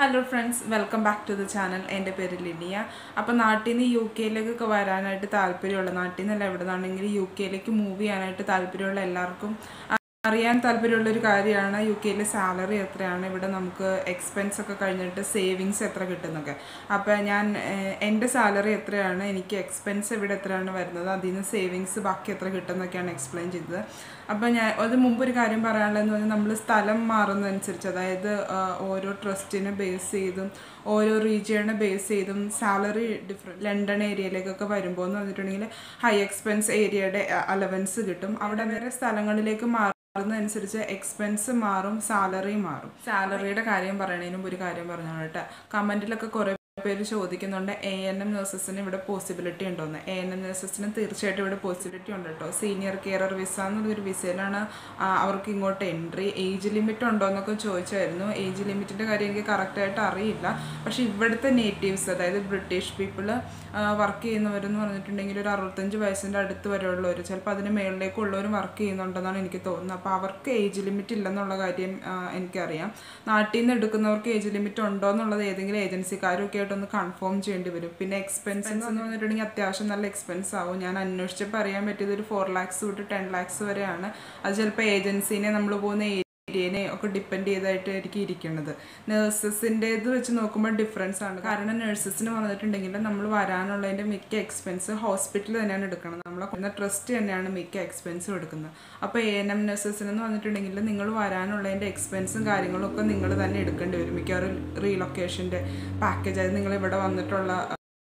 hello friends welcome back to the channel എൻ്റെ പേര് ലിനിയ അപ്പോൾ നാട്ടിൽ നിന്ന് യു കെയിലേക്കൊക്കെ വരാനായിട്ട് താല്പര്യമുള്ള നാട്ടിൽ നിന്നല്ല എവിടെ നിന്നാണെങ്കിലും യു കെയിലേക്ക് മൂവ് ചെയ്യാനായിട്ട് താല്പര്യമുള്ള എല്ലാവർക്കും അറിയാൻ താല്പര്യമുള്ള ഒരു കാര്യമാണ് യു കെയിലെ സാലറി എത്രയാണ് ഇവിടെ നമുക്ക് എക്സ്പെൻസ് ഒക്കെ കഴിഞ്ഞിട്ട് സേവിങ്സ് എത്ര കിട്ടുന്നൊക്കെ അപ്പോൾ ഞാൻ ഏഹ്, എൻ്റെ സാലറി എത്രയാണ് എനിക്ക് എക്സ്പെൻസ് ഇവിടെ എത്രയാണ് വരുന്നത് അതിൽ നിന്ന് സേവിങ്സ് ബാക്കി എത്ര കിട്ടുന്നൊക്കെയാണ് എക്സ്പ്ലെയിൻ ചെയ്തത് അപ്പോൾ ഞാൻ അത് മുമ്പ് ഒരു കാര്യം പറയാനുള്ളതെന്ന് പറഞ്ഞാൽ നമ്മൾ സ്ഥലം മാറുന്നതനുസരിച്ച് അതായത് ആ, ഓരോ ട്രസ്റ്റിനെ ബേസ് ചെയ്തും ഓരോ റീജിയനെ ബേസ് ചെയ്തും സാലറി ഡിഫറെൻറ്റ് ലണ്ടൻ ഏരിയയിലേക്കൊക്കെ വരുമ്പോൾ എന്ന് പറഞ്ഞിട്ടുണ്ടെങ്കിൽ ഹൈ എക്സ്പെൻസ് ഏരിയയുടെ അലവൻസ് കിട്ടും അവിടെ വേറെ സ്ഥലങ്ങളിലേക്ക് മാറുന്നതനുസരിച്ച് എക്സ്പെൻസ് മാറും സാലറി മാറും സാലറിയുടെ കാര്യം പറയണതിന് മുമ്പ് ഒരു കാര്യം പറഞ്ഞോളൂ കേട്ടോ കമൻറ്റിലൊക്കെ കുറേ പേര് ചോദിക്കുന്നുണ്ട് എ എൻ എം നഴ്സസിന് ഇവിടെ പോസിബിലിറ്റി ഉണ്ടോന്ന് എ എൻ എം നഴ്സസിന് തീർച്ചയായിട്ടും ഇവിടെ പോസിബിലിറ്റി ഉണ്ട് കേട്ടോ സീനിയർ കെയറർ വിസ എന്നുള്ളൊരു വിസയിലാണ് ആ, അവർക്ക് ഇങ്ങോട്ട് എൻട്രി ഏജ് ലിമിറ്റ് ഉണ്ടോ എന്നൊക്കെ ചോദിച്ചായിരുന്നു ഏജ് ലിമിറ്റിൻ്റെ കാര്യം എനിക്ക് കറക്റ്റായിട്ട് അറിയില്ല പക്ഷേ ഇവിടുത്തെ നേറ്റീവ്സ് അതായത് ബ്രിട്ടീഷ് പീപ്പിൾ വർക്ക് ചെയ്യുന്നവരെന്ന് പറഞ്ഞിട്ടുണ്ടെങ്കിൽ ഒരു അറുപത്തഞ്ച് വയസ്സിൻ്റെ അടുത്ത് വരെയുള്ളവർ ചിലപ്പോൾ അതിന് മേളിലേക്കുള്ളവരും വർക്ക് ചെയ്യുന്നുണ്ടെന്നാണ് എനിക്ക് തോന്നുന്നത് അപ്പോൾ അവർക്ക് ഏജ് ലിമിറ്റ് ഇല്ലെന്നുള്ള കാര്യം ആ, എനിക്കറിയാം നാട്ടിൽ നിന്ന് എടുക്കുന്നവർക്ക് ഏജ് ലിമിറ്റ് ഉണ്ടോ എന്നുള്ളത് ഏതെങ്കിലും ഏജൻസിക്കാരും ഒക്കെ ആയിട്ടൊന്ന് കൺഫേം ചെയ്യേണ്ടി വരും പിന്നെ എക്സ്പെൻസസ് എന്ന് പറഞ്ഞിട്ടുണ്ടെങ്കിൽ അത്യാവശ്യം നല്ല എക്സ്പെൻസ് ആവും ഞാൻ അന്വേഷിച്ചപ്പോൾ അറിയാൻ പറ്റിയത് ഒരു ഫോർ ലാക്സ് തൊട്ട് ടെൻ ലാക്സ് വരെയാണ് അത് ചിലപ്പോൾ ഏജൻസീനെ നമ്മൾ പോകുന്ന ഏരിയനെ ഒക്കെ ഡിപ്പെൻഡ് ചെയ്തായിട്ടായിരിക്കും ഇരിക്കുന്നത് നേഴ്സസിൻ്റേത് വെച്ച് നോക്കുമ്പോൾ ഡിഫറൻസ് ആണ് കാരണം നഴ്സസിന് വന്നിട്ടുണ്ടെങ്കിൽ നമ്മൾ വരാനുള്ളതിൻ്റെ മിക്ക എക്സ്പെൻസ് ഹോസ്പിറ്റൽ തന്നെയാണ് എടുക്കുന്നത് നമ്മളെ ട്രസ്റ്റ് തന്നെയാണ് മിക്ക എക്സ്പെൻസും എടുക്കുന്നത് അപ്പോൾ എ എൻ എം നഴ്സസിന് എന്ന് പറഞ്ഞിട്ടുണ്ടെങ്കിൽ നിങ്ങൾ വരാനുള്ളതിൻ്റെ എക്സ്പെൻസും കാര്യങ്ങളും ഒക്കെ നിങ്ങൾ തന്നെ എടുക്കേണ്ടി വരും മിക്കവാറും റീലൊക്കേഷൻ്റെ പാക്കേജ് അതായത് നിങ്ങൾ ഇവിടെ വന്നിട്ടുള്ള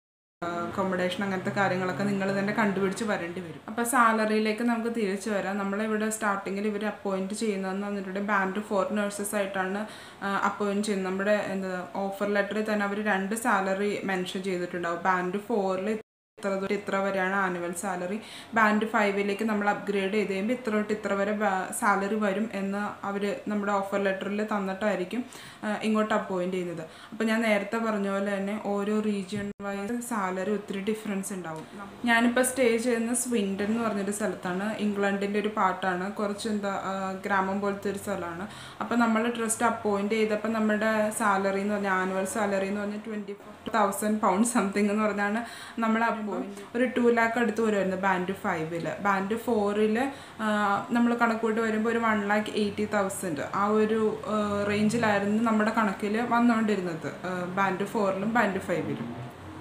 അക്കോമഡേഷൻ അങ്ങനത്തെ കാര്യങ്ങളൊക്കെ നിങ്ങൾ തന്നെ കണ്ടുപിടിച്ച് വരേണ്ടി വരും അപ്പോൾ സാലറിയിലേക്ക് നമുക്ക് തിരിച്ചു വരാം നമ്മളിവിടെ സ്റ്റാർട്ടിങ്ങിൽ ഇവർ അപ്പോയിൻറ്റ് ചെയ്യുന്നതെന്ന് പറഞ്ഞിട്ടുണ്ടെങ്കിൽ ബാൻഡ് ഫോർ നഴ്സസ് ആയിട്ടാണ് അപ്പോയിൻറ്റ് ചെയ്യുന്നത് നമ്മുടെ എന്താ ഓഫർ ലെറ്ററിൽ തന്നെ അവർ രണ്ട് സാലറി മെൻഷൻ ചെയ്തിട്ടുണ്ടാവും ബാൻഡ് ഫോറിൽ ഇത്ര തൊട്ട് ഇത്ര വരെയാണ് ആനുവൽ സാലറി ബാൻഡ് ഫൈവിലേക്ക് നമ്മൾ അപ്ഗ്രേഡ് ചെയ്ത് കഴിയുമ്പോൾ ഇത്ര തൊട്ട് ഇത്ര വരെ സാലറി വരും എന്ന് അവർ നമ്മുടെ ഓഫർ ലെറ്ററിൽ തന്നിട്ടായിരിക്കും ആ, ഇങ്ങോട്ട് അപ്പോയിൻറ്റ് ചെയ്യുന്നത് അപ്പോൾ ഞാൻ നേരത്തെ പറഞ്ഞ പോലെ തന്നെ ഓരോ റീജിയൺ വൈസ് സാലറി ഒത്തിരി ഡിഫറൻസ് ഉണ്ടാവും ഞാനിപ്പോൾ സ്റ്റേ ചെയ്യുന്ന സ്വിൻഡൻ എന്ന് പറഞ്ഞൊരു സ്ഥലത്താണ് ഇംഗ്ലണ്ടിൻ്റെ ഒരു പാർട്ടാണ് കുറച്ച് എന്താ ആ, ഗ്രാമം പോലത്തെ ഒരു സ്ഥലമാണ് അപ്പോൾ നമ്മൾ ട്രസ്റ്റ് അപ്പോയിൻറ്റ് ചെയ്തപ്പോൾ നമ്മുടെ സാലറി എന്ന് പറഞ്ഞാൽ ആനുവൽ സാലറി എന്ന് പറഞ്ഞാൽ twenty four thousand pound something എന്ന് പറഞ്ഞാണ് നമ്മൾ അപ്പോയിൻറ്റ് ഒരു ടു ലാക്ക് അടുത്ത് വരുമായിരുന്നു ബാൻഡ് ഫൈവിൽ ബാൻഡ് ഫോറിൽ നമ്മൾ കണക്കൂട്ട് വരുമ്പോൾ ഒരു വൺ ലാക്ക് എയ്റ്റി തൗസൻഡ് ആ ഒരു റേഞ്ചിലായിരുന്നു നമ്മുടെ കണക്കിൽ വന്നുകൊണ്ടിരുന്നത് ബാൻഡ് ഫോറിലും ബാൻഡ് ഫൈവിലും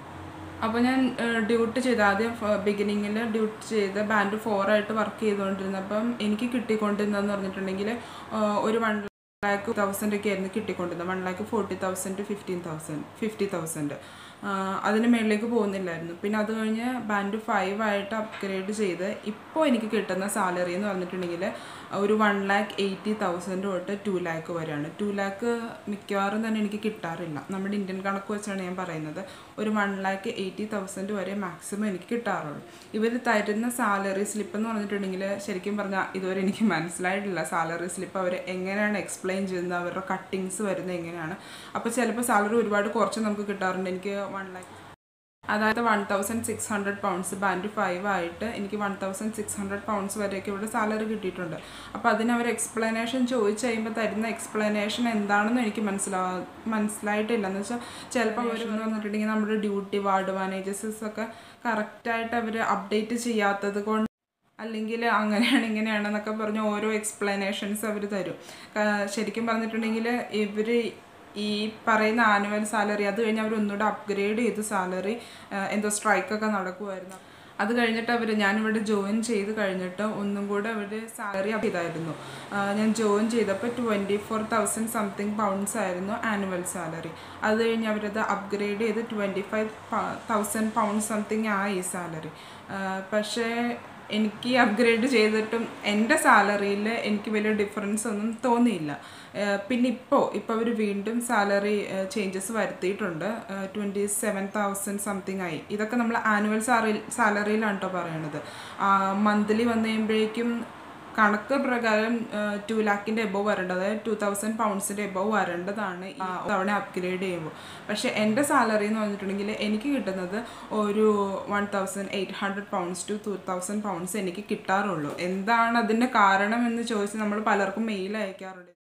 അപ്പോൾ ഞാൻ ഡ്യൂട്ടി ചെയ്ത ആദ്യം ബിഗിനിങ്ങിൽ ഡ്യൂട്ടി ചെയ്ത് ബാൻഡ് ഫോറായിട്ട് വർക്ക് ചെയ്തുകൊണ്ടിരുന്നപ്പം എനിക്ക് കിട്ടിക്കൊണ്ടിരുന്നതെന്ന് പറഞ്ഞിട്ടുണ്ടെങ്കിൽ ഒരു വൺ ലാക്ക് തൗസൻഡ് ഒക്കെ ആയിരുന്നു കിട്ടിക്കൊണ്ടിരുന്നത് one lakh forty thousand fifteen thousand fifty thousand അതിന് മേളിലേക്ക് പോകുന്നില്ലായിരുന്നു പിന്നെ അത് കഴിഞ്ഞ് ബാൻഡ് ഫൈവ് ആയിട്ട് അപ്ഗ്രേഡ് ചെയ്ത് ഇപ്പോൾ എനിക്ക് കിട്ടുന്ന സാലറി എന്ന് പറഞ്ഞിട്ടുണ്ടെങ്കിൽ ഒരു വൺ ലാക്ക് എയ്റ്റി തൗസൻഡ് തൊട്ട് ടു ലാക്ക് വരെയാണ് ടു ലാക്ക് മിക്കവാറും തന്നെ എനിക്ക് കിട്ടാറില്ല നമ്മുടെ ഇന്ത്യൻ കണക്ക് വെച്ചാണ് ഞാൻ പറയുന്നത് ഒരു വൺ ലാക്ക് എയ്റ്റി തൗസൻഡ് വരെ മാക്സിമം എനിക്ക് കിട്ടാറുള്ളൂ ഇവർ തരുന്ന സാലറി സ്ലിപ്പ് എന്ന് പറഞ്ഞിട്ടുണ്ടെങ്കിൽ ശരിക്കും പറഞ്ഞാൽ ഇതുവരെ എനിക്ക് മനസ്സിലായിട്ടില്ല സാലറി സ്ലിപ്പ് അവർ എങ്ങനെയാണ് എക്സ്പ്ലെയിൻ ചെയ്യുന്നത് അവരുടെ കട്ടിങ്സ് വരുന്നത് എങ്ങനെയാണ് അപ്പോൾ ചിലപ്പോൾ സാലറി ഒരുപാട് കുറച്ച് നമുക്ക് കിട്ടാറുണ്ട് എനിക്ക് വൺ ലാക്ക് അതായത് one thousand six hundred pounds band five ആയിട്ട് എനിക്ക് one thousand six hundred pounds വരെയൊക്കെ ഇവിടെ സാലറി കിട്ടിയിട്ടുണ്ട് അപ്പോൾ അതിന് അവർ എക്സ്പ്ലനേഷൻ ചോദിച്ചു കഴിയുമ്പോൾ തരുന്ന എക്സ്പ്ലനേഷൻ എന്താണെന്ന് എനിക്ക് മനസ്സിലാ മനസ്സിലായിട്ടില്ല എന്ന് വെച്ചാൽ ചിലപ്പോൾ അവർ എന്ന് പറഞ്ഞിട്ടുണ്ടെങ്കിൽ നമ്മുടെ ഡ്യൂട്ടി വാർഡ് മാനേജേഴ്സസ് ഒക്കെ കറക്റ്റായിട്ട് അവർ അപ്ഡേറ്റ് ചെയ്യാത്തത് കൊണ്ട് അല്ലെങ്കിൽ അങ്ങനെയാണ് ഇങ്ങനെയാണെന്നൊക്കെ പറഞ്ഞ് ഓരോ എക്സ്പ്ലനേഷൻസ് അവർ തരും കാ- ശരിക്കും പറഞ്ഞിട്ടുണ്ടെങ്കിൽ ഇവർ ഈ പറയുന്ന ആനുവൽ സാലറി അത് കഴിഞ്ഞ് അവർ ഒന്നുകൂടെ അപ്ഗ്രേഡ് ചെയ്ത് സാലറി എന്തോ സ്ട്രൈക്കൊക്കെ നടക്കുമായിരുന്നു അത് കഴിഞ്ഞിട്ട് അവർ ഞാനിവിടെ ജോയിൻ ചെയ്ത് കഴിഞ്ഞിട്ട് ഒന്നും കൂടെ അവർ സാലറി അപ്പ് ചെയ്തായിരുന്നു ആ, ഞാൻ ജോയിൻ ചെയ്തപ്പോൾ twenty four thousand something pounds ആയിരുന്നു ആനുവൽ സാലറി അത് കഴിഞ്ഞ് അവരത് അപ്ഗ്രേഡ് ചെയ്ത് twenty five thousand pounds something ആയി സാലറി പക്ഷേ എനിക്ക് അപ്ഗ്രേഡ് ചെയ്തിട്ടും എൻ്റെ സാലറിയിൽ എനിക്ക് വലിയ ഡിഫറൻസ് ഒന്നും തോന്നിയില്ല ഏഹ് പിന്നെ ഇപ്പോൾ ഇപ്പോൾ അവർ വീണ്ടും സാലറി ചേഞ്ചസ് വരുത്തിയിട്ടുണ്ട് ട്വൻറ്റി സെവൻ തൗസൻഡ് സംതിങ് ആയി ഇതൊക്കെ നമ്മൾ ആനുവൽ സാലറി സാലറിയിലാണ് കേട്ടോ പറയണത് മന്ത്ലി വന്നു കഴിയുമ്പോഴേക്കും കണക്ക് പ്രകാരം ടു ലാക്കിൻ്റെ എബോവ് വരേണ്ടത് അതായത് ടു തൗസൻഡ് പൗണ്ട്സിൻ്റെ എബോവ് വരേണ്ടതാണ് ഈ തവണ അപ്ഗ്രേഡ് ചെയ്യുമ്പോൾ പക്ഷേ എൻ്റെ സാലറി എന്ന് പറഞ്ഞിട്ടുണ്ടെങ്കിൽ എനിക്ക് കിട്ടുന്നത് ഒരു one thousand eight hundred pounds to two thousand pounds എനിക്ക് കിട്ടാറുള്ളൂ എന്താണ് അതിൻ്റെ കാരണം എന്ന് ചോദിച്ച് നമ്മൾ പലർക്കും മെയിൽ അയക്കാറുണ്ട്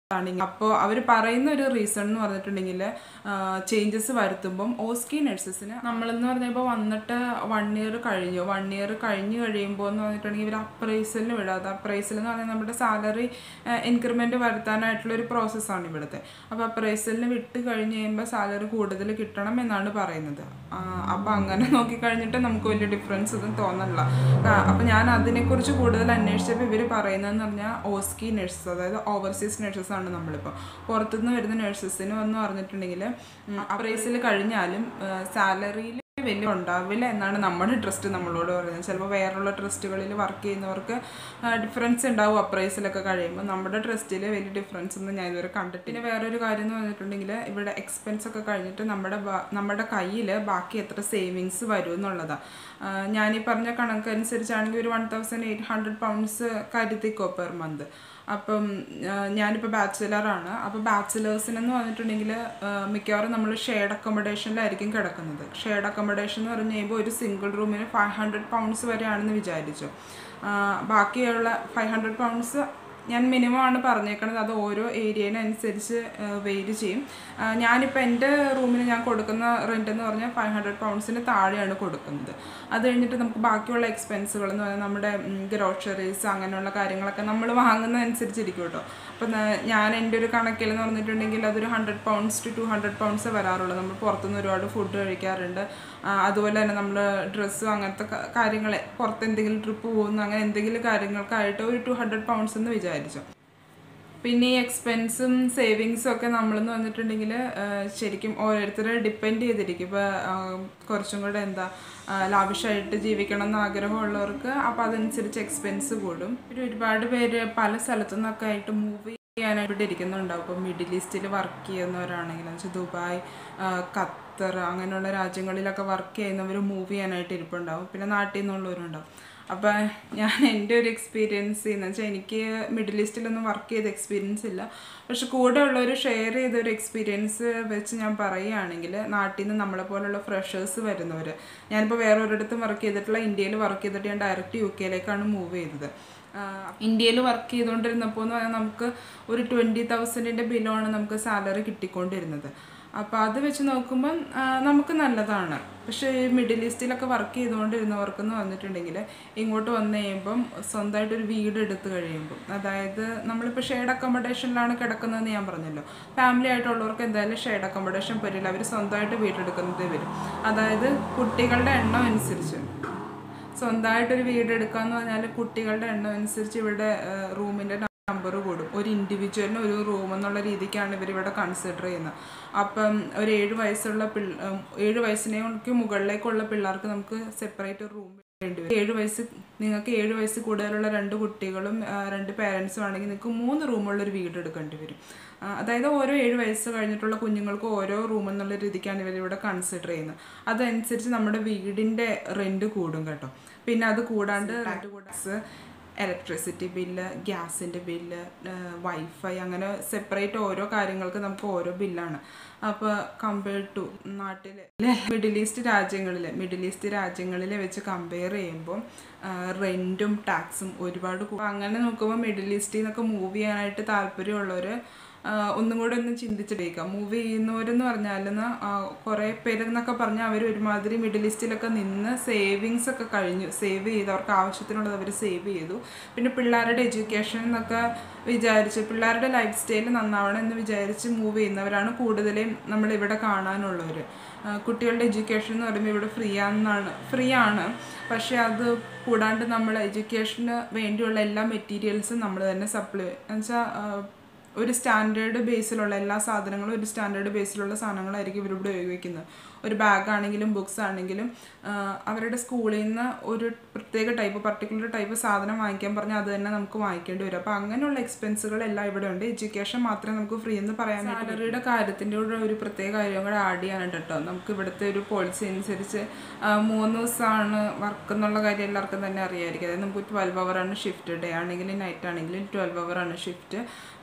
ആണെങ്കിൽ അപ്പോൾ അവർ പറയുന്ന ഒരു റീസൺ എന്ന് പറഞ്ഞിട്ടുണ്ടെങ്കിൽ ചേഞ്ചസ് വരുത്തുമ്പം ഓസ്കി നഴ്സസിന് നമ്മളെന്ന് പറഞ്ഞപ്പോൾ വന്നിട്ട് വൺ ഇയർ കഴിഞ്ഞു വൺ ഇയർ കഴിഞ്ഞ് കഴിയുമ്പോൾ എന്ന് പറഞ്ഞിട്ടുണ്ടെങ്കിൽ ഇവർ അപ്രൈസലിന് വിടാതെ അപ്രൈസൽ എന്ന് പറഞ്ഞാൽ നമ്മുടെ സാലറി ഇൻക്രിമെൻറ്റ് വരുത്താനായിട്ടുള്ള ഒരു പ്രോസസ്സാണ് ഇവിടുത്തെ അപ്പോൾ അപ്രൈസലിന് വിട്ട് കഴിഞ്ഞ് കഴിയുമ്പോൾ സാലറി കൂടുതൽ കിട്ടണം എന്നാണ് പറയുന്നത് അപ്പോൾ അങ്ങനെ നോക്കിക്കഴിഞ്ഞിട്ട് നമുക്ക് വലിയ ഡിഫറൻസ് ഒന്നും തോന്നണില്ല അപ്പോൾ ഞാൻ അതിനെക്കുറിച്ച് കൂടുതൽ അന്വേഷിച്ചപ്പോൾ ഇവർ പറയുന്നതെന്ന് പറഞ്ഞാൽ ഓസ്കി നഴ്സസ് അതായത് ഓവർസീസ് നഴ്സസ് ആണ് നമ്മളിപ്പോൾ പുറത്തുനിന്ന് വരുന്ന നഴ്സസിന് എന്ന് പറഞ്ഞിട്ടുണ്ടെങ്കിൽ അപ്രൈസിൽ കഴിഞ്ഞാലും സാലറിയിൽ വലിയ ഉണ്ടാവില്ല എന്നാണ് നമ്മുടെ ട്രസ്റ്റ് നമ്മളോട് പറയുന്നത് ചിലപ്പോൾ വേറെയുള്ള ട്രസ്റ്റുകളിൽ വർക്ക് ചെയ്യുന്നവർക്ക് ഡിഫറൻസ് ഉണ്ടാവും അപ്രൈസിലൊക്കെ കഴിയുമ്പോൾ നമ്മുടെ ട്രസ്റ്റിൽ വലിയ ഡിഫറൻസ് ഒന്നും ഞാൻ ഇതുവരെ കണ്ടിട്ടില്ല പിന്നെ വേറൊരു കാര്യം എന്ന് പറഞ്ഞിട്ടുണ്ടെങ്കിൽ ഇവിടെ എക്സ്പെൻസ് ഒക്കെ കഴിഞ്ഞിട്ട് നമ്മുടെ ബാ- നമ്മുടെ കയ്യിൽ ബാക്കി എത്ര സേവിങ്സ് വരും എന്നുള്ളതാണ് ഞാനീ പറഞ്ഞ കണക്കനുസരിച്ചാണെങ്കിൽ ഒരു one thousand eight hundred pounds കരുതിക്കോ പെർ മന്ത് അപ്പം ആ, ഞാനിപ്പോൾ ബാച്ചിലറാണ് അപ്പോൾ ബാച്ചിലേഴ്സിനെന്ന് പറഞ്ഞിട്ടുണ്ടെങ്കിൽ മിക്കവാറും നമ്മൾ ഷെയർഡ് അക്കോമഡേഷനിലായിരിക്കും കിടക്കുന്നത് ഷെയർഡ് അക്കോമഡേഷൻ എന്ന് പറഞ്ഞു കഴിയുമ്പോൾ ഒരു സിംഗിൾ റൂമിന് ഫൈവ് ഹൺഡ്രഡ് പൗണ്ട്സ് വരെയാണെന്ന് വിചാരിച്ചു ആ, ബാക്കിയുള്ള ഫൈവ് ഹൺഡ്രഡ് പൗണ്ട്സ് ഞാൻ മിനിമം ആണ് പറഞ്ഞേക്കണത് അത് ഓരോ ഏരിയനനുസരിച്ച് വെയിറ്റ് ചെയ്യും ആ, ഞാനിപ്പോൾ എൻ്റെ റൂമിന് ഞാൻ കൊടുക്കുന്ന റെൻ്റ് എന്ന് പറഞ്ഞാൽ ഫൈവ് ഹൺഡ്രഡ് പൗണ്ട്സിന് താഴെയാണ് കൊടുക്കുന്നത് അത് കഴിഞ്ഞിട്ട് നമുക്ക് ബാക്കിയുള്ള എക്സ്പെൻസുകൾ എന്ന് പറഞ്ഞാൽ നമ്മുടെ ഗ്രോസറീസ് അങ്ങനെയുള്ള കാര്യങ്ങളൊക്കെ നമ്മൾ വാങ്ങുന്നതനുസരിച്ചിരിക്കും കേട്ടോ അപ്പം ഞാൻ എൻ്റെ ഒരു കണക്കിൽ എന്ന് പറഞ്ഞിട്ടുണ്ടെങ്കിൽ അതൊരു hundred pounds to two hundred pounds വരാറുള്ളൂ നമ്മൾ പുറത്തുനിന്ന് ഒരുപാട് ഫുഡ് കഴിക്കാറുണ്ട് ആ, അതുപോലെ തന്നെ നമ്മൾ ഡ്രസ്സും അങ്ങനത്തെ കാര്യങ്ങൾ പുറത്ത് എന്തെങ്കിലും ട്രിപ്പ് പോകുന്നു അങ്ങനെ എന്തെങ്കിലും കാര്യങ്ങൾക്കായിട്ട് ഒരു ടു ഹൺഡ്രഡ് പൗണ്ട്സ് എന്ന് വിചാരിച്ചു പിന്നെ ഈ എക്സ്പെൻസും സേവിങ്സും ഒക്കെ നമ്മളെന്ന് വന്നിട്ടുണ്ടെങ്കിൽ ശരിക്കും ഓരോരുത്തരെ ഡിപ്പെൻഡ് ചെയ്തിരിക്കും ഇപ്പോൾ കുറച്ചും കൂടെ എന്താ ലാവിഷായിട്ട് ജീവിക്കണം എന്ന് ആഗ്രഹമുള്ളവർക്ക് അപ്പോൾ അതനുസരിച്ച് എക്സ്പെൻസ് കൂടും പിന്നെ ഒരുപാട് പേര് പല സ്ഥലത്തു നിന്നൊക്കെ ആയിട്ട് മൂവ് ചെയ്യാനായിട്ട് ഇവിടെ ഇരിക്കുന്നുണ്ടാവും ഇപ്പോൾ മിഡിൽ ഈസ്റ്റിൽ വർക്ക് ചെയ്യുന്നവരാണെങ്കിൽ എന്ന് വെച്ചാൽ ദുബായ് ആ, ഖത്തർ അങ്ങനെയുള്ള രാജ്യങ്ങളിലൊക്കെ വർക്ക് ചെയ്യുന്നവർ മൂവ് ചെയ്യാനായിട്ട് ഇരിപ്പുണ്ടാവും പിന്നെ നാട്ടിൽ നിന്നുള്ളവരുണ്ടാവും അപ്പം ഞാൻ എൻ്റെ ഒരു എക്സ്പീരിയൻസ് എന്ന് വെച്ചാൽ എനിക്ക് മിഡിൽ ഈസ്റ്റിലൊന്നും വർക്ക് ചെയ്ത എക്സ്പീരിയൻസ് ഇല്ല പക്ഷെ കൂടെ ഉള്ളവർ ഷെയർ ചെയ്ത ഒരു എക്സ്പീരിയൻസ് വെച്ച് ഞാൻ പറയുകയാണെങ്കിൽ നാട്ടിൽ നിന്ന് നമ്മളെ പോലുള്ള ഫ്രഷേഴ്സ് വരുന്നവർ ഞാനിപ്പോൾ വേറെ ഒരിടത്തും വർക്ക് ചെയ്തിട്ടില്ല ഇന്ത്യയിൽ വർക്ക് ചെയ്തിട്ട് ഞാൻ ഡയറക്റ്റ് യു കെയിലേക്കാണ് മൂവ് ചെയ്തത് ഇന്ത്യയിൽ വർക്ക് ചെയ്തുകൊണ്ടിരുന്നപ്പോൾ എന്ന് പറഞ്ഞാൽ നമുക്ക് ഒരു ട്വൻറ്റി തൗസൻഡിൻ്റെ ബില്ലാണ് നമുക്ക് സാലറി കിട്ടിക്കൊണ്ടിരുന്നത് അപ്പോൾ അത് വെച്ച് നോക്കുമ്പം ആ, നമുക്ക് നല്ലതാണ് പക്ഷേ ഈ മിഡിൽ ഈസ്റ്റിലൊക്കെ വർക്ക് ചെയ്തുകൊണ്ടിരുന്നവർക്കെന്ന് വന്നിട്ടുണ്ടെങ്കിൽ ഇങ്ങോട്ട് വന്നു കഴിയുമ്പം സ്വന്തമായിട്ടൊരു വീട് എടുത്ത് കഴിയുമ്പം അതായത് നമ്മളിപ്പോൾ ഷെയ്ഡ് അക്കോമഡേഷനിലാണ് കിടക്കുന്നതെന്ന് ഞാൻ പറഞ്ഞല്ലോ ഫാമിലി ആയിട്ടുള്ളവർക്ക് എന്തായാലും ഷെയ്ഡ് അക്കോമഡേഷൻ പറ്റില്ല അവർ സ്വന്തമായിട്ട് വീടെടുക്കുന്നത് വരും അതായത് കുട്ടികളുടെ എണ്ണം അനുസരിച്ച് സ്വന്തമായിട്ടൊരു വീട് എടുക്കാന്ന് പറഞ്ഞാൽ കുട്ടികളുടെ എണ്ണം അനുസരിച്ച് ഇവിടെ റൂമിൻ്റെ നമ്പർ കൂടും ഒരു ഇൻഡിവിജ്വലിന് ഒരു റൂം എന്നുള്ള രീതിക്കാണ് ഇവരിവിടെ കൺസിഡർ ചെയ്യുന്നത് അപ്പം ഒരു ഏഴ് വയസ്സുള്ള പിള്ള ഉം, ഏഴ് വയസ്സിനേക്ക് മുകളിലേക്കുള്ള പിള്ളേർക്ക് നമുക്ക് സെപ്പറേറ്റ് ഒരു റൂം വേണ്ടി വരും ഏഴ് വയസ്സ് നിങ്ങൾക്ക് ഏഴ് വയസ്സ് കൂടുതലുള്ള രണ്ട് കുട്ടികളും ആ, രണ്ട് പേരൻസും ആണെങ്കിൽ നിങ്ങൾക്ക് മൂന്ന് റൂമുള്ള ഒരു വീട് എടുക്കേണ്ടി വരും ആ, അതായത് ഓരോ ഏഴ് വയസ്സ് കഴിഞ്ഞിട്ടുള്ള കുഞ്ഞുങ്ങൾക്ക് ഓരോ റൂം എന്നുള്ള രീതിക്കാണ് ഇവരിവിടെ കൺസിഡർ ചെയ്യുന്നത് അതനുസരിച്ച് നമ്മുടെ വീടിൻ്റെ റെൻറ്റ് കൂടും കേട്ടോ പിന്നെ അത് കൂടാണ്ട് റെൻറ്റ് കൂടാസ് ഇലക്ട്രിസിറ്റി ബില്ല് ഗ്യാസിൻ്റെ ബില്ല് വൈഫൈ അങ്ങനെ സെപ്പറേറ്റ് ഓരോ കാര്യങ്ങൾക്ക് നമുക്ക് ഓരോ ബില്ലാണ് അപ്പോൾ കമ്പയർ ടു നാട്ടിൽ മിഡിൽ ഈസ്റ്റ് രാജ്യങ്ങളിൽ മിഡിൽ ഈസ്റ്റ് രാജ്യങ്ങളിൽ വെച്ച് കമ്പയർ ചെയ്യുമ്പോൾ റെൻറ്റും ടാക്സും ഒരുപാട് കൂടും അങ്ങനെ നോക്കുമ്പോൾ മിഡിൽ ഈസ്റ്റിൽ നിന്നൊക്കെ മൂവ് ചെയ്യാനായിട്ട് താല്പര്യമുള്ളവർ ഒന്നും കൂടെ ഒന്ന് ചിന്തിച്ചിട്ടേക്കാം മൂവ് ചെയ്യുന്നവരെന്ന് പറഞ്ഞാലെന്ന് കുറേ പേരെന്നൊക്കെ പറഞ്ഞാൽ അവർ ഒരുമാതിരി മിഡിൽ ഈസ്റ്റിലൊക്കെ നിന്ന് സേവിങ്സ് ഒക്കെ കഴിഞ്ഞു സേവ് ചെയ്ത് അവർക്ക് ആവശ്യത്തിനുള്ളത് അവർ സേവ് ചെയ്തു പിന്നെ പിള്ളേരുടെ എഡ്യൂക്കേഷൻ എന്നൊക്കെ വിചാരിച്ച് പിള്ളേരുടെ ലൈഫ് സ്റ്റൈൽ നന്നാവണം എന്ന് വിചാരിച്ച് മൂവ് ചെയ്യുന്നവരാണ് കൂടുതലും നമ്മളിവിടെ കാണാനുള്ളവർ കുട്ടികളുടെ എഡ്യൂക്കേഷൻ എന്ന് പറയുമ്പോൾ ഇവിടെ ഫ്രീ ആണെന്നാണ് ഫ്രീ ആണ് പക്ഷേ അത് കൂടാണ്ട് നമ്മൾ എഡ്യൂക്കേഷന് വേണ്ടിയുള്ള എല്ലാ മെറ്റീരിയൽസും നമ്മൾ തന്നെ സപ്ലൈ എന്നുവെച്ചാൽ ഒരു സ്റ്റാൻഡേർഡ് ബേസിലുള്ള എല്ലാ സാധനങ്ങളും ഒരു സ്റ്റാൻഡേർഡ് ബേസിലുള്ള സാധനങ്ങളായിരിക്കും ഇവരിവിടെ ഉപയോഗിക്കുന്നത് ഒരു ബാഗ് ആണെങ്കിലും ബുക്സ് ആണെങ്കിലും ആ, അവരുടെ സ്കൂളിൽ നിന്ന് ഒരു പ്രത്യേക ടൈപ്പ് പർട്ടിക്കുലർ ടൈപ്പ് സാധനം വാങ്ങിക്കാൻ പറഞ്ഞാൽ അത് തന്നെ നമുക്ക് വാങ്ങിക്കേണ്ടി വരും അപ്പോൾ അങ്ങനെയുള്ള എക്സ്പെൻസുകളെല്ലാം ഇവിടെ ഉണ്ട് എഡ്യൂക്കേഷൻ മാത്രമേ നമുക്ക് ഫ്രീ എന്ന് പറയാൻ സാലറിയുടെ കാര്യത്തിൻ്റെ കൂടെ ഒരു പ്രത്യേക കാര്യം കൂടെ ആഡ് ചെയ്യാനുണ്ട് കേട്ടോ നമുക്ക് ഇവിടുത്തെ ഒരു പോളിസി അനുസരിച്ച് ആ, മൂന്ന് ദിവസമാണ് വർക്ക് എന്നുള്ള കാര്യം എല്ലാവർക്കും തന്നെ അറിയായിരിക്കും അതായത് നമുക്ക് ട്വൽവ് ആണ് ഷിഫ്റ്റ് ഡേ ആണെങ്കിലും നൈറ്റ് ആണെങ്കിലും ട്വൽവ് ആണ് shift three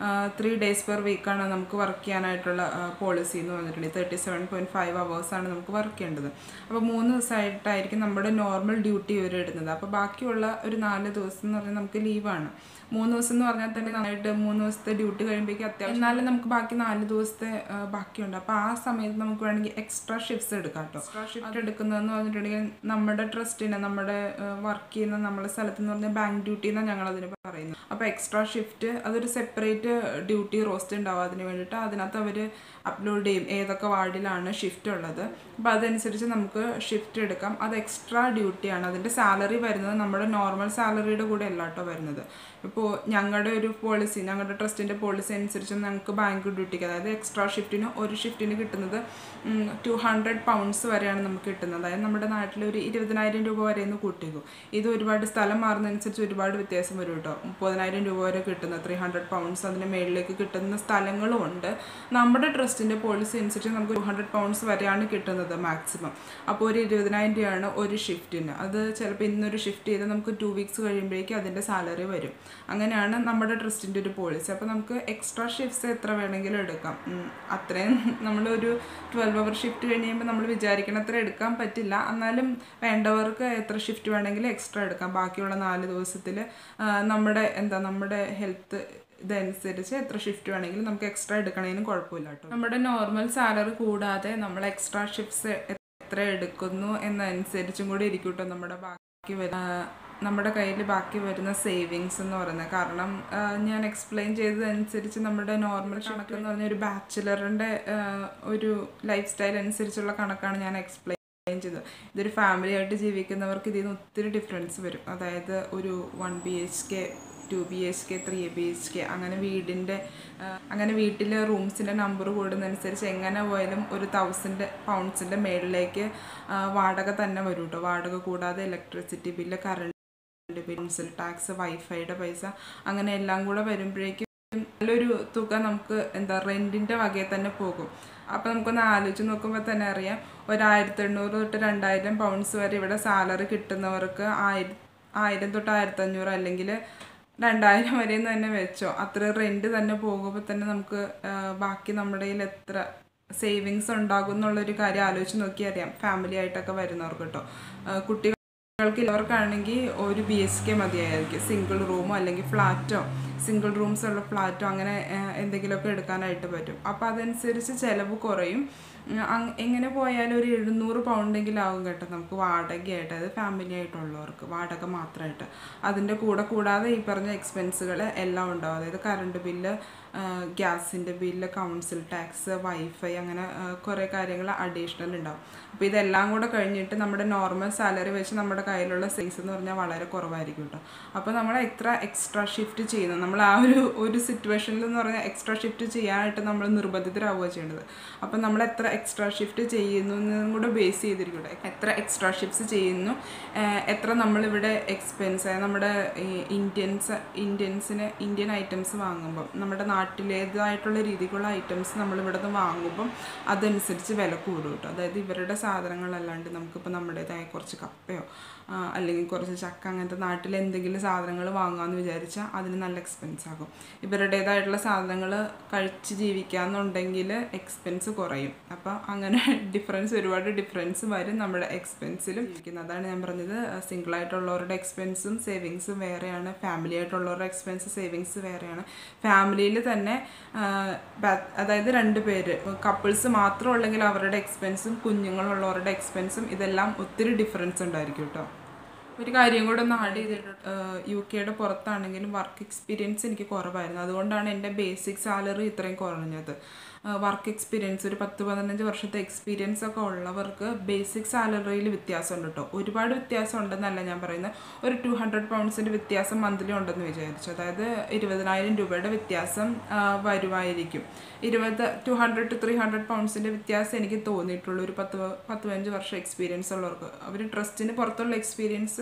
three days per വീക്കാണ് നമുക്ക് വർക്ക് ചെയ്യാനായിട്ടുള്ള പോളിസി എന്ന് പറഞ്ഞിട്ടുണ്ടെങ്കിൽ തേർട്ടി സെവൻ പോയിൻറ്റ് ഫൈവ് അവേഴ്സാണ് നമുക്ക് വർക്ക് ചെയ്യേണ്ടത് അപ്പോൾ മൂന്ന് ദിവസമായിട്ടായിരിക്കും നമ്മുടെ നോർമൽ ഡ്യൂട്ടി ഇവർ ഇടുന്നത് അപ്പോൾ ബാക്കിയുള്ള ഒരു നാല് ദിവസം എന്ന് പറഞ്ഞാൽ നമുക്ക് ലീവാണ് മൂന്ന് ദിവസം എന്ന് പറഞ്ഞാൽ തന്നെ നന്നായിട്ട് മൂന്ന് ദിവസത്തെ ഡ്യൂട്ടി കഴിയുമ്പോഴേക്കും അത്യാവശ്യം എന്നാലും നമുക്ക് ബാക്കി നാല് ദിവസത്തെ ആ, ബാക്കിയുണ്ട് അപ്പോൾ ആ സമയത്ത് നമുക്ക് വേണമെങ്കിൽ എക്സ്ട്രാ ഷിഫ്റ്റ്സ് എടുക്കാം കേട്ടോ എക്സ്ട്രാ ഷിഫ്റ്റ് എടുക്കുന്നതെന്ന് പറഞ്ഞിട്ടുണ്ടെങ്കിൽ നമ്മുടെ ട്രസ്റ്റിന് നമ്മുടെ വർക്ക് ചെയ്യുന്ന നമ്മുടെ സ്ഥലത്ത് എന്ന് പറഞ്ഞാൽ ബാങ്ക് ഡ്യൂട്ടി എന്നാണ് ഞങ്ങൾ അതിന് പറയുന്നത് അപ്പോൾ എക്സ്ട്രാ ഷിഫ്റ്റ് അതൊരു സെപ്പറേറ്റ് ഡ്യൂട്ടി റോസ്റ്റ് ഉണ്ടാവും അതിന് വേണ്ടിയിട്ട് അതിനകത്ത് അവർ അപ്ലോഡ് ചെയ്യും ഏതൊക്കെ വാർഡിലാണ് ഷിഫ്റ്റ് ഉള്ളത് അപ്പോൾ അതനുസരിച്ച് നമുക്ക് ഷിഫ്റ്റ് എടുക്കാം അത് എക്സ്ട്രാ ഡ്യൂട്ടിയാണ് അതിൻ്റെ സാലറി വരുന്നത് നമ്മുടെ നോർമൽ സാലറിയുടെ കൂടെ അല്ല കേട്ടോ വരുന്നത് ഇപ്പോൾ ഞങ്ങളുടെ ഒരു പോളിസി ഞങ്ങളുടെ ട്രസ്റ്റിൻ്റെ പോളിസി അനുസരിച്ച് ഞങ്ങൾക്ക് ബാങ്ക് ഡ്യൂട്ടിക്ക് അതായത് എക്സ്ട്രാ ഷിഫ്റ്റിന് ഒരു ഷിഫ്റ്റിന് കിട്ടുന്നത് ടു ഹൺഡ്രഡ് പൗണ്ട്സ് വരെയാണ് നമുക്ക് കിട്ടുന്നത് അതായത് നമ്മുടെ നാട്ടിൽ ഒരു ഇരുപതിനായിരം രൂപ വരെ ഒന്ന് കൂട്ടിക്കും ഇത് ഒരുപാട് സ്ഥലം മാറുന്നതനുസരിച്ച് ഒരുപാട് വ്യത്യാസം വരും കേട്ടോ മുപ്പതിനായിരം രൂപ വരെ കിട്ടുന്ന ത്രീ ഹൺഡ്രഡ് പൗണ്ട്സ് അതിന് മേളിലേക്ക് കിട്ടുന്ന സ്ഥലങ്ങളും ഉണ്ട് നമ്മുടെ ട്രസ്റ്റിൻ്റെ പോളിസി അനുസരിച്ച് നമുക്ക് ടു ഹൺഡ്രഡ് പൗണ്ട്സ് വരെയാണ് കിട്ടുന്നത് മാക്സിമം അപ്പോൾ ഒരു ഇരുപതിനായിരം രൂപയാണ് ഒരു ഷിഫ്റ്റിന് അത് ചിലപ്പോൾ ഇന്നൊരു ഷിഫ്റ്റ് ചെയ്ത് നമുക്ക് ടു വീക്സ് കഴിയുമ്പോഴേക്കും അതിൻ്റെ സാലറി വരും അങ്ങനെയാണ് നമ്മുടെ ട്രസ്റ്റിൻ്റെ ഒരു പോളിസി അപ്പോൾ നമുക്ക് എക്സ്ട്രാ ഷിഫ്റ്റ്സ് എത്ര വേണമെങ്കിലും എടുക്കാം ഉം, അത്രയും നമ്മളൊരു ട്വൽവ് അവർ ഷിഫ്റ്റ് കഴിയുമ്പോൾ നമ്മൾ വിചാരിക്കണ അത്ര എടുക്കാൻ പറ്റില്ല എന്നാലും വേണ്ടവർക്ക് എത്ര ഷിഫ്റ്റ് വേണമെങ്കിലും എക്സ്ട്രാ എടുക്കാം ബാക്കിയുള്ള നാല് ദിവസത്തിൽ നമ്മുടെ എന്താ നമ്മുടെ ഹെൽത്ത് ഇതനുസരിച്ച് എത്ര ഷിഫ്റ്റ് വേണമെങ്കിലും നമുക്ക് എക്സ്ട്രാ എടുക്കണതിനും കുഴപ്പമില്ല കേട്ടോ നമ്മുടെ നോർമൽ സാലറി കൂടാതെ നമ്മൾ എക്സ്ട്രാ ഷിഫ്റ്റ്സ് എത്ര എടുക്കുന്നു എന്നനുസരിച്ചും കൂടി ഇരിക്കും കേട്ടോ നമ്മുടെ ബാക്കി വര- ആ, നമ്മുടെ കയ്യിൽ ബാക്കി വരുന്ന സേവിങ്സ് എന്ന് പറയുന്നത് കാരണം ആ, ഞാൻ എക്സ്പ്ലെയിൻ ചെയ്തതനുസരിച്ച് നമ്മുടെ നോർമൽ കണക്ക് എന്ന് പറഞ്ഞ ഒരു ബാച്ചിലറിൻ്റെ ഒരു ലൈഫ് സ്റ്റൈൽ അനുസരിച്ചുള്ള കണക്കാണ് ഞാൻ എക്സ്പ്ലെയിൻ ചെയ്തത് ഇതൊരു ഫാമിലി ആയിട്ട് ജീവിക്കുന്നവർക്ക് ഇതിൽ നിന്ന് ഒത്തിരി ഡിഫറൻസ് വരും അതായത് ഒരു one B H K two B H K three B H K അങ്ങനെ വീടിൻ്റെ ആ, അങ്ങനെ വീട്ടിലെ റൂംസിൻ്റെ നമ്പർ കൂടുന്നതനുസരിച്ച് എങ്ങനെ പോയാലും ഒരു തൗസൻഡ് പൗണ്ട്സിൻ്റെ മേളിലേക്ക് ആ, വാടക തന്നെ വരും കേട്ടോ വാടക കൂടാതെ electricity bill current bill council tax വൈഫൈയുടെ പൈസ അങ്ങനെ എല്ലാം കൂടെ വരുമ്പോഴേക്കും നല്ലൊരു തുക നമുക്ക് എന്താ റെൻറ്റിൻ്റെ വകയിൽ തന്നെ പോകും അപ്പോൾ നമുക്കൊന്ന് ആലോചിച്ച് നോക്കുമ്പോൾ തന്നെ അറിയാം ഒരു ആയിരത്തി എണ്ണൂറ് തൊട്ട് രണ്ടായിരം പൗണ്ട്സ് വരെ ഇവിടെ സാലറി കിട്ടുന്നവർക്ക് ആയിരം ആയിരം തൊട്ട് ആയിരത്തി അഞ്ഞൂറ് അല്ലെങ്കിൽ രണ്ടായിരം വരെ തന്നെ വെച്ചോ അത്ര റെൻറ്റ് തന്നെ പോകുമ്പോൾ തന്നെ നമുക്ക് ആ, ബാക്കി നമ്മുടെ കയ്യിൽ എത്ര സേവിങ്സ് ഉണ്ടാകും എന്നുള്ളൊരു കാര്യം ആലോചിച്ച് നോക്കി അറിയാം ഫാമിലി ആയിട്ടൊക്കെ വരുന്നവർക്ക് കേട്ടോ ആ, കുട്ടികൾക്ക് ഇവർക്കാണെങ്കിൽ ഒരു ബി എസ് കെ മതിയായിരിക്കും സിംഗിൾ റൂമോ അല്ലെങ്കിൽ ഫ്ലാറ്റോ സിംഗിൾ റൂംസ് ഉള്ള ഫ്ലാറ്റോ അങ്ങനെ ആ, എന്തെങ്കിലുമൊക്കെ എടുക്കാനായിട്ട് പറ്റും അപ്പോൾ അതനുസരിച്ച് ചിലവ് കുറയും ഉം, അങ് എങ്ങനെ പോയാലും ഒരു എഴുന്നൂറ് പൗണ്ടെങ്കിലും ആവും കേട്ടോ നമുക്ക് വാടകയായിട്ട് അതായത് ഫാമിലി ആയിട്ടുള്ളവർക്ക് വാടക മാത്രമായിട്ട് അതിൻ്റെ കൂടെ കൂടാതെ ഈ പറഞ്ഞ എക്സ്പെൻസുകൾ എല്ലാം ഉണ്ടാവും അതായത് കറണ്ട് ബില്ല് ഗ്യാസിൻ്റെ ബില്ല് കൗൺസിൽ ടാക്സ് വൈഫൈ അങ്ങനെ ആ, കുറേ കാര്യങ്ങൾ അഡീഷണൽ ഉണ്ടാവും അപ്പോൾ ഇതെല്ലാം കൂടെ കഴിഞ്ഞിട്ട് നമ്മുടെ നോർമൽ സാലറി വെച്ച് നമ്മുടെ കയ്യിലുള്ള സേവിങ്സ് എന്ന് പറഞ്ഞാൽ വളരെ കുറവായിരിക്കും കേട്ടോ അപ്പോൾ നമ്മൾ എത്ര എക്സ്ട്രാ ഷിഫ്റ്റ് ചെയ്യുന്നു നമ്മൾ ആ ഒരു ഒരു സിറ്റുവേഷനിൽ എന്ന് പറഞ്ഞാൽ എക്സ്ട്രാ ഷിഫ്റ്റ് ചെയ്യാനായിട്ട് നമ്മൾ നിർബന്ധിതരാവുക ചെയ്യേണ്ടത് അപ്പോൾ നമ്മൾ എത്ര എക്സ്ട്രാ ഷിഫ്റ്റ് ചെയ്യുന്നു എന്നതും കൂടെ ബേസ് ചെയ്തിരിക്കട്ടെ എത്ര എക്സ്ട്രാ ഷിഫ്റ്റ്സ് ചെയ്യുന്നു ഏഹ് എത്ര നമ്മളിവിടെ എക്സ്പെൻസ് നമ്മുടെ ഈ ഇന്ത്യൻസ് ഇന്ത്യൻസിന് ഇന്ത്യൻ ഐറ്റംസ് വാങ്ങുമ്പം നമ്മുടെ നാട്ടിലേതായിട്ടുള്ള രീതിക്കുള്ള ഐറ്റംസ് നമ്മൾ ഇവിടെ നിന്ന് വാങ്ങുമ്പം അതനുസരിച്ച് വില കൂടും കേട്ടോ അതായത് ഇവരുടെ സാധനങ്ങളല്ലാണ്ട് നമുക്കിപ്പോൾ നമ്മുടേതായ കുറച്ച് കപ്പയോ ആ, അല്ലെങ്കിൽ കുറച്ച് ചക്ക അങ്ങനത്തെ നാട്ടിൽ എന്തെങ്കിലും സാധനങ്ങൾ വാങ്ങാമെന്ന് വിചാരിച്ചാൽ അതിന് നല്ല എക്സ്പെൻസ് ആകും ഇവരുടേതായിട്ടുള്ള സാധനങ്ങൾ കഴിച്ച് ജീവിക്കാന്നുണ്ടെങ്കിൽ എക്സ്പെൻസ് കുറയും അപ്പോൾ അങ്ങനെ ഡിഫറൻസ് ഒരുപാട് ഡിഫറൻസ് വരും നമ്മുടെ എക്സ്പെൻസിലും ഇരിക്കുന്നത് അതാണ് ഞാൻ പറഞ്ഞത് സിംഗിൾ ആയിട്ടുള്ളവരുടെ എക്സ്പെൻസും സേവിങ്സും വേറെയാണ് ഫാമിലി ആയിട്ടുള്ളവരുടെ എക്സ്പെൻസ് സേവിങ്സ് വേറെയാണ് ഫാമിലിയിൽ തന്നെ ആ, ബാ- അതായത് രണ്ട് പേര് കപ്പിൾസ് മാത്രം ഉള്ളെങ്കിൽ അവരുടെ എക്സ്പെൻസും കുഞ്ഞുങ്ങളുള്ളവരുടെ എക്സ്പെൻസും ഇതെല്ലാം ഒത്തിരി ഡിഫറൻസ് ഉണ്ടായിരിക്കും കേട്ടോ ഒരു കാര്യം കൂടെ ഒന്ന് ആഡ് ചെയ്തിട്ടുണ്ട് യു കെയുടെ പുറത്താണെങ്കിലും വർക്ക് എക്സ്പീരിയൻസ് എനിക്ക് കുറവായിരുന്നു അതുകൊണ്ടാണ് എൻ്റെ ബേസിക് സാലറി ഇത്രയും കുറഞ്ഞത് വർക്ക് എക്സ്പീരിയൻസ് ഒരു പത്ത് പതിനഞ്ച് വർഷത്തെ എക്സ്പീരിയൻസ് ഒക്കെ ഉള്ളവർക്ക് ബേസിക് സാലറിയിൽ വ്യത്യാസമുണ്ട് കേട്ടോ ഒരുപാട് വ്യത്യാസം ഉണ്ടെന്നല്ല ഞാൻ പറയുന്നത് ഒരു ടു ഹൺഡ്രഡ് പൗണ്ട്സിൻ്റെ വ്യത്യാസം മന്ത്ലി ഉണ്ടെന്ന് വിചാരിച്ചു അതായത് ഇരുപതിനായിരം രൂപയുടെ വ്യത്യാസം ആ, വരുമായിരിക്കും ഇരുപത് two hundred to three hundred പൗണ്ട്സിൻ്റെ വ്യത്യാസം എനിക്ക് തോന്നിയിട്ടുള്ളൂ ഒരു പത്ത് പ- പത്ത് പതിനഞ്ച് വർഷം എക്സ്പീരിയൻസ് ഉള്ളവർക്ക് അവർ ട്രസ്റ്റിന് പുറത്തുള്ള എക്സ്പീരിയൻസ്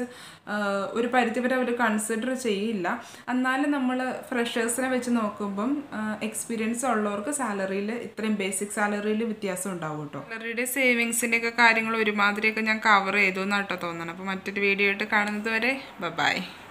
ഒരു പരിധിവരെ അവർ കൺസിഡർ ചെയ്യില്ല എന്നാലും നമ്മൾ ഫ്രഷേഴ്സിനെ വെച്ച് നോക്കുമ്പം എക്സ്പീരിയൻസ് ഉള്ളവർക്ക് സാലറിയിൽ ഇത്രയും ബേസിക് സാലറിയിൽ വ്യത്യാസം ഉണ്ടാവും കേട്ടോ സാലറിയുടെ സേവിങ്സിൻ്റെ ഒക്കെ കാര്യങ്ങൾ ഒരുമാതിരിയൊക്കെ ഞാൻ കവർ ചെയ്തു എന്നാട്ടോ തോന്നണം അപ്പോൾ മറ്റൊരു വീഡിയോ ആയിട്ട് കാണുന്നത് വരെ ബൈ